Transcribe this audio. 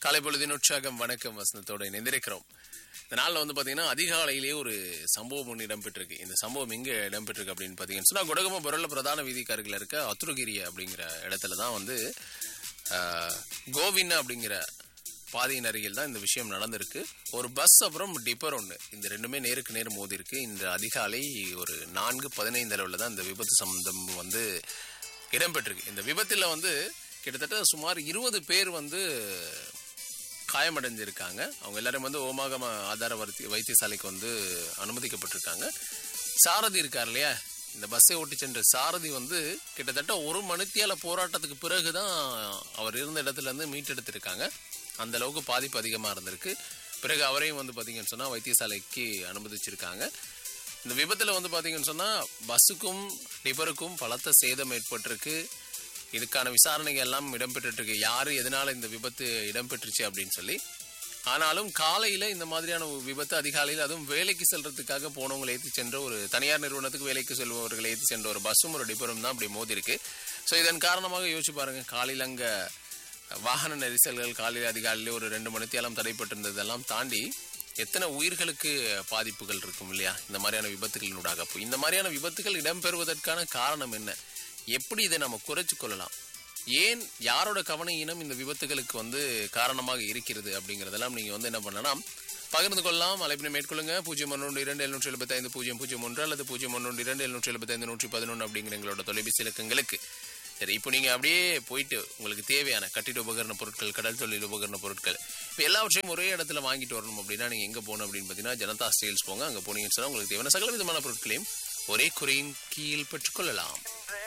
காலை பொழுதின் உற்சாகம் வணக்கம் வசனத்தோட இணைந்திருக்கிறோம் இந்த நாளில் வந்து பார்த்தீங்கன்னா அதிகாலையிலேயே ஒரு சம்பவம் ஒன்று இடம்பெற்றிருக்கு இந்த சம்பவம் எங்கே இடம்பெற்றிருக்கு அப்படின்னு பார்த்தீங்கன்னு சொன்னால் குடகம பொருள் பிரதான வீதிக்காரர்கள் இருக்க அத்துருகிரி அப்படிங்கிற இடத்துல தான் வந்து ஆஹ், கோவின் அப்படிங்கிற பாதையின் அருகில் தான் இந்த விஷயம் நடந்திருக்கு ஒரு பஸ் அப்புறம் டிப்பர் ஒன்று இந்த ரெண்டுமே நேருக்கு நேர் மோதி இருக்கு இந்த அதிகாலை ஒரு நான்கு பதினைந்து அளவில் தான் இந்த விபத்து சம்பந்தம் வந்து இடம்பெற்றிருக்கு இந்த விபத்தில் வந்து கிட்டத்தட்ட சுமார் இருபது பேர் வந்து காயமடைஞ்சிருக்காங்க அவங்க எல்லாரும் வந்து ஓமாகம ஆதார வைத்திய வைத்தியசாலைக்கு வந்து அனுமதிக்கப்பட்டிருக்காங்க சாரதி இருக்கார் இல்லையா இந்த பஸ்ஸை ஓட்டி சென்ற சாரதி வந்து கிட்டத்தட்ட ஒரு மணித்தியால போராட்டத்துக்கு பிறகுதான் அவர் இருந்த இடத்துல இருந்து மீட்டெடுத்திருக்காங்க அந்த அளவுக்கு பாதிப்பு அதிகமாக இருந்திருக்கு பிறகு அவரையும் வந்து பார்த்தீங்கன்னு சொன்னால் வைத்தியசாலைக்கு அனுமதிச்சிருக்காங்க இந்த விபத்தில் வந்து பார்த்தீங்கன்னு சொன்னால் பஸ்ஸுக்கும் டிபருக்கும் பலத்த சேதம் ஏற்பட்டிருக்கு இதுக்கான விசாரணைகள் எல்லாம் இடம்பெற்றுட்டு இருக்கு யாரு எதனால இந்த விபத்து இடம்பெற்றுச்சு அப்படின்னு சொல்லி ஆனாலும் காலையில இந்த மாதிரியான ஒரு விபத்து அதிகாலையில் அதுவும் வேலைக்கு செல்றதுக்காக போனவங்களை ஏற்றி சென்ற ஒரு தனியார் நிறுவனத்துக்கு வேலைக்கு செல்பவர்களை ஏற்றி சென்ற ஒரு பஸ்ஸும் ஒரு டிப்பரும் தான் அப்படி மோதி இருக்கு ஸோ இதன் காரணமாக யோசிச்சு பாருங்க காலையில் அங்க வாகன நெரிசல்கள் காலையில் அதிகாலையில் ஒரு ரெண்டு மணித்தியாலம் தடைப்பட்டிருந்ததெல்லாம் தாண்டி எத்தனை உயிர்களுக்கு பாதிப்புகள் இருக்கும் இல்லையா இந்த மாதிரியான விபத்துகளினூடாக அப்போ இந்த மாதிரியான விபத்துகள் இடம்பெறுவதற்கான காரணம் என்ன எப்படி இதை நம்ம குறைச்சு கொள்ளலாம் ஏன் யாரோட கவன ஈனம் இந்த விபத்துகளுக்கு வந்து காரணமாக இருக்கிறது அப்படிங்கிறதெல்லாம் நீங்க வந்து என்ன பண்ணலாம் பகிர்ந்து கொள்ளலாம் அழைப்பினை மேற்கொள்ளுங்க பூஜ்ஜியம் ஒன்று இரண்டு எழுநூற்றி எழுபத்தி ஐந்து பூஜ்ஜியம் பூஜ்ஜியம் ஒன்று அல்லது பூஜ்ஜியம் ஒன்று இரண்டு எழுநூற்றி எழுபத்தி ஐந்து நூற்றி பதினொன்று அப்படிங்கிற எங்களோட தொலைபேசி இலக்கங்களுக்கு சரி இப்போ நீங்க அப்படியே போயிட்டு உங்களுக்கு தேவையான கட்டிட உபகரண பொருட்கள் கடல் தொழில் உபகரண பொருட்கள் இப்போ எல்லாவற்றையும் ஒரே இடத்துல வாங்கிட்டு வரணும் அப்படின்னா நீங்க எங்க போகணும் அப்படின்னு பார்த்தீங்கன்னா ஜனதா ஸ்டீல்ஸ் போங்க அங்க போனீங்கன்னு சொன்னா உங்களுக்கு தேவையான சகல விதமான பொருட்களையும் ஒரே குறையின் கீழ் பெற்றுக்கொள்ளலாம்